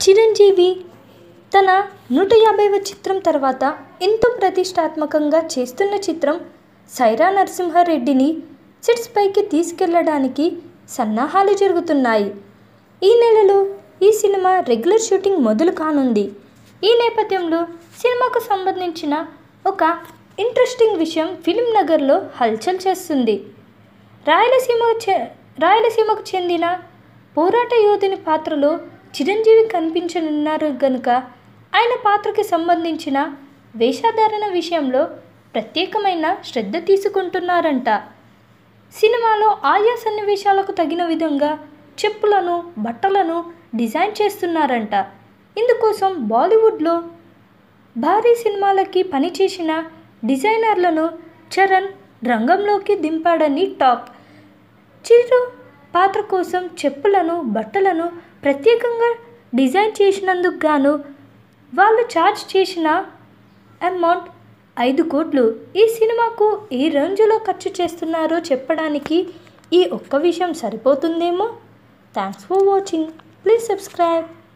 చిరంజీవి తన నూట యాభైవ చిత్రం తర్వాత ఎంతో ప్రతిష్టాత్మకంగా చేస్తున్న చిత్రం సైరా నరసింహారెడ్డిని సెట్స్ పైకి తీసుకెళ్లడానికి సన్నాహాలు జరుగుతున్నాయి ఈ నెలలో ఈ సినిమా రెగ్యులర్ షూటింగ్ మొదలు కానుంది ఈ నేపథ్యంలో సినిమాకు సంబంధించిన ఒక ఇంట్రెస్టింగ్ విషయం ఫిలిం నగర్లో హల్చల్ చేస్తుంది రాయలసీమకు చె రాయలసీమకు చెందిన పోరాట యోధుని పాత్రలో చిరంజీవి కనిపించనున్నారు గనుక ఆయన పాత్రకి సంబంధించిన వేషధారణ విషయంలో ప్రత్యేకమైన శ్రద్ధ తీసుకుంటున్నారంట సినిమాలో ఆయా సన్నివేశాలకు తగిన విధంగా చెప్పులను బట్టలను డిజైన్ చేస్తున్నారంట ఇందుకోసం బాలీవుడ్లో భారీ సినిమాలకి పనిచేసిన డిజైనర్లను చరణ్ రంగంలోకి దింపాడని టాక్ చిరు పాత్ర కోసం చెప్పులను బట్టలను ప్రత్యేకంగా డిజైన్ చేసినందుకు గాను వాళ్ళు ఛార్జ్ చేసిన అమౌంట్ ఐదు కోట్లు ఈ సినిమాకు ఏ రేంజ్లో ఖర్చు చేస్తున్నారో చెప్పడానికి ఈ ఒక్క విషయం సరిపోతుందేమో thanks for watching please subscribe